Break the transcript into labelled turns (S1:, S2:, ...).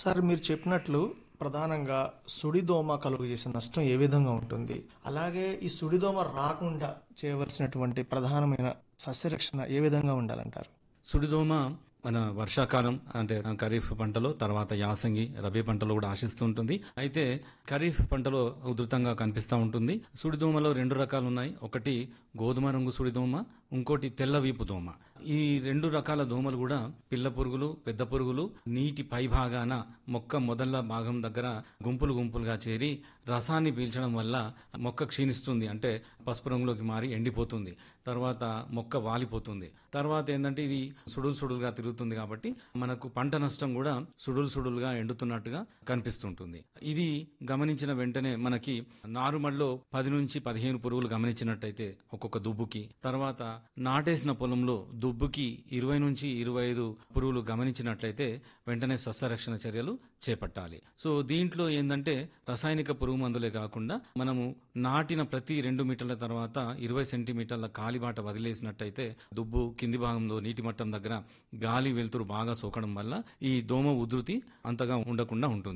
S1: sir మీరు చెప్పినట్లు ప్రధానంగా సుడిదోమ కలుగు చేసే నష్టం ఏ విధంగా ఉంటుంది అలాగే ఈ సుడిదోమ రాకుండా చేయవలసినటువంటి ప్రధానమైన సస్యరక్షణ ఏ విధంగా ఉండాలంటారు
S2: సుడిదోమ మన వర్షాకాలం అంటే ఖరీఫ్ పంటలో తర్వాత యాసంగి రబీ పంటలో కూడా ఆశిస్తూ ఉంటుంది అయితే ఖరీఫ్ పంటలో ఉధృతంగా కనిపిస్తూ ఉంటుంది సుడిదోమలో రెండు రకాలు ఉన్నాయి ఒకటి గోధుమ రంగు సుడిదోమ ఇంకోటి తెల్ల వీపు దోమ ఈ రెండు రకాల దోమలు కూడా పిల్ల పురుగులు పెద్ద పురుగులు నీటి పై భాగాన మొక్క మొదళ్ళ భాగం దగ్గర గుంపులు గుంపులుగా చేరి రసాన్ని పీల్చడం వల్ల మొక్క క్షీణిస్తుంది అంటే పసుపు రంగులోకి మారి ఎండిపోతుంది తర్వాత మొక్క వాలిపోతుంది తర్వాత ఏంటంటే ఇది సుడులు సుడులుగా తిరుగుతుంది కాబట్టి మనకు పంట నష్టం కూడా సుడులు సుడులుగా ఎండుతున్నట్టుగా కనిపిస్తుంటుంది ఇది గమనించిన వెంటనే మనకి నారుమడిలో పది నుంచి పదిహేను పురుగులు గమనించినట్టయితే ఒక్కొక్క దుబ్బుకి తర్వాత నాటేసిన పొలంలో దుబ్బుకి ఇరవై నుంచి ఇరవై ఐదు పురుగులు గమనించినట్లయితే వెంటనే సస్యరక్షణ చర్యలు చేపట్టాలి సో దీంట్లో ఏంటంటే రసాయనిక పురుగు మందులే కాకుండా మనము నాటిన ప్రతి రెండు మీటర్ల తర్వాత ఇరవై సెంటీమీటర్ల కాలిబాట వదిలేసినట్టయితే దుబ్బు కింది భాగంలో నీటి మట్టం దగ్గర గాలి వెలుతురు బాగా సోకడం వల్ల ఈ దోమ ఉధృతి అంతగా ఉండకుండా ఉంటుంది